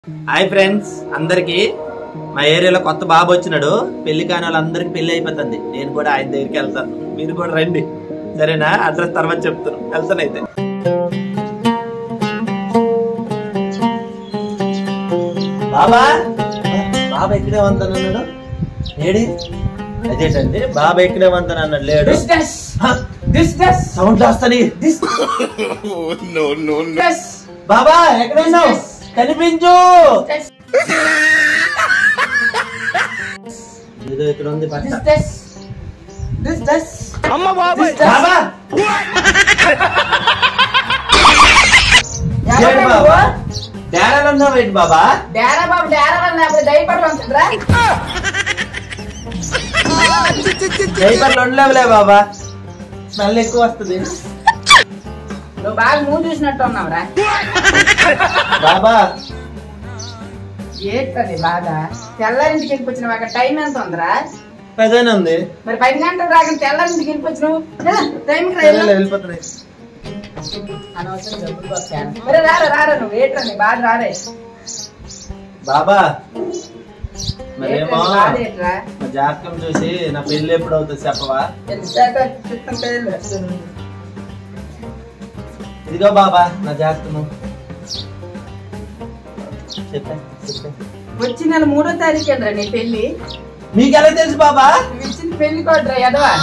Hi friends అందరికి మా ఏరియాలో కొత్త బాబు వచ్చినాడు పెళ్లి కాని వాళ్ళందరికి పెళ్లి అయిపోతుంది నేను కూడా ఆయన దగ్గరికి వెళ్తాను మీరు కూడా రండి సరేనా అడ్రస్ తర్వాత చెప్తాను వెళ్తాను అయితే బాబా బాబా ఎక్కడే వంతాను అన్నాడు ఏడి అదేంటండి బాబా ఎక్కడే వంతాను అన్నాడు లేడు This does. This does. Sound వస్తాని This does. బాబా ఎక్కడున్నావు కనిపించు This ఏదో ఇక్కడ ఉంది పట్ట does. This does. This does. బాబా ఎవరు ఏంటి నువ్వు? బాబా డేరాలు ఉన్నావు ఏంటి బాబా డేరా బాబు డేరా వాళ్ళు లేకపోతే దయపడి పంపించరా డైపర్లు ఉండలేవులే బాబా స్మెల్ ఎక్కువ వస్తుంది నువ్వు బాగా మూవ్ చూసినట్టు ఉన్నావురా బాబా ఏంటది బాగా తెల్లారింటికి వెళ్ళిపోచ్చినావు అక్కడ టైం ఎంత ఉందిరా పెద్దనే ఉంది మరి పది గంటలు రాక తెల్లారింటికి వెళ్ళిపోచ్చినావు టైంకి సరేలే, రా వెళ్ళిపోతున్నాయి అనవసరం డబ్బులు వస్తాను మరి రారా రారా నువ్వు ఏంట్రా నీ బాగా రారే బాబా ఏంట్రా మరేమో నీ బాధ ఏంట్రా మా జాతకం చూసి నా పెళ్లి ఎప్పుడు అవుతుంది చెప్పవా తెలిసాక చెప్తుంటే తెలుస్తుంది. ఇదిగో బాబా నా జాతకము చెప్పా చెప్పా వచ్చి నెల మూడో తారీఖు రా నీ పెళ్లి మీకు ఎలా తెలుసు బాబా నువ్వు ఇచ్చిన పెళ్లి కోడ్రా ఎదవా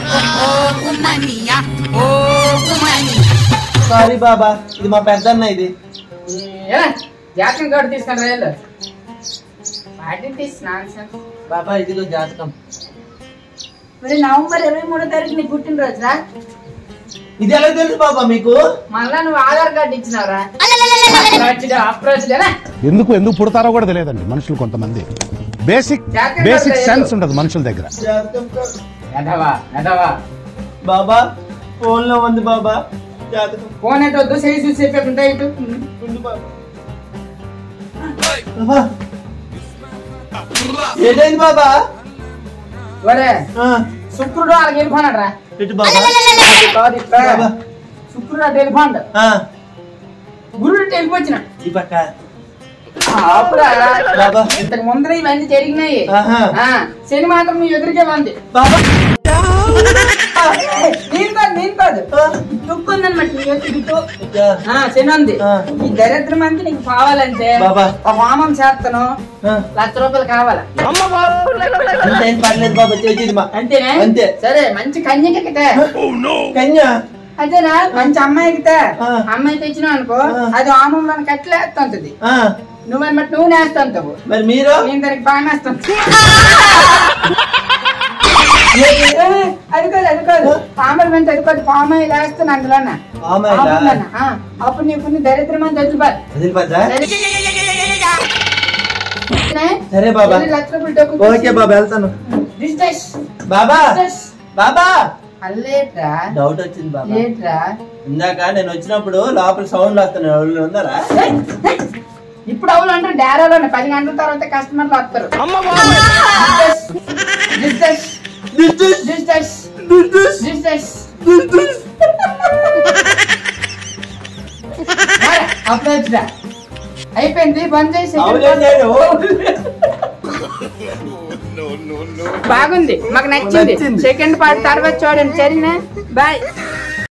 సారీ బాబా ఇది మా పెద్దన్న ఇది ఎలా జాతకం కార్డు తీసుకొని రైలు వాటి తీసి నాన్సెన్స్ బాబా ఇదిగో జాతకం మరి నవంబర్ ఇరవై మూడో తారీఖు నీకు పుట్టినరోజురా ఇది ఎలా తెలుసు బాబా మీకు మళ్ళా నువ్వు ఆధార్ కార్డు ఇచ్చినావురా అప్రోచ్డే అప్రోచ్డేనా ఎందుకు ఎందుకు పుడతారో కూడా తెలియదండి మనుషులు కొంతమంది బేసిక్ జాగ్రత్తగా బేసిక్ లేదు. సెన్స్ ఉండదు మనుషుల దగ్గర జాతకం కాదు. ఎదవా ఎదవా బాబా ఫోన్ లో ఉంది బాబా జాతకం ఫోన్ అయితే వద్దు చేయి చూసి చెప్పేకుంటా ఇటు ఉంది బాబా బాబా ఏదైంది బాబా ఒరే ఆ, శుక్రుడు వాళ్ళకి వెళ్ళిపోనాడు రా ఇటు బాబా బాబా శుక్రుడు అటు వెళ్ళిపోండు ఆ, గురుడు అటు వెళ్ళిపోచ్చిన ఈ పక్క అప్పుడా బాబా ఇంతకు ముందర ఇవన్నీ జరిగినాయి ఆహా. ఆ, శని మాత్రం నీ ఎదురుకే ఉంది బాబా నేను కాదు నేను కాదు ఆ, తుక్కు ఉందన్నమాట నీ ఎదురుతో ఇక, ఆ, శని ఉంది ఆ. ఈ దరిద్రం అంతా నీకు కావాలంటే బాబా. ఒక హోమం చేస్తాను ఆ, లక్ష రూపాయలు కావాలా అంత ఏం పర్లేదు బాబా చేసేది మా అంతేనే అంతే. సరే మంచి కన్యకితే కన్యా అదేనా మంచి అమ్మాయికితే ఆ. అమ్మాయి తెచ్చినావు అనుకో ఆ. అది హోమంలో కట్లేస్తుంటది ఆ, నువ్వన్నమాట నువ్వు నేస్తుంటావు మరి మీరు నేను దానికి బాగా నేస్తాను అది కాదు అది కాదు పామలు వెంట అది కాదు పామాయి వేస్తాను అందులోన పామాయిలా? ఆములోన. ఆ, అప్పుడు నీకు కొన్ని దరిద్రం అని తెచ్చిపోదు వదిలిపోద్దా సరే? సరే బాబా వెళ్ళి లక్ష రూపాయలు డబ్బు ఓకే బాబా వెళ్తాను దిస్ డస్. బాబా డస్. బాబా అల్లేట్రా డౌట్ వచ్చింది బాబా లేట్రా ఇందాక నేను వచ్చినప్పుడు లోపల సౌండ్ వస్తున్నాయి ఎవరు ఉన్నారా ఏయ్, ఏయ్. ఇప్పుడు అవును అంటే డేరాలో పది గంటల తర్వాత కస్టమర్లు వస్తారు This does. This does. This does. మరి, అప్పుడు వచ్చిరా. అయిపోయింది బంద్ చేసి second part. బాగుంది మాకు నచ్చింది నచ్చింది. సెకండ్ పార్ట్ తర్వాత చూడండి సరేనా బాయ్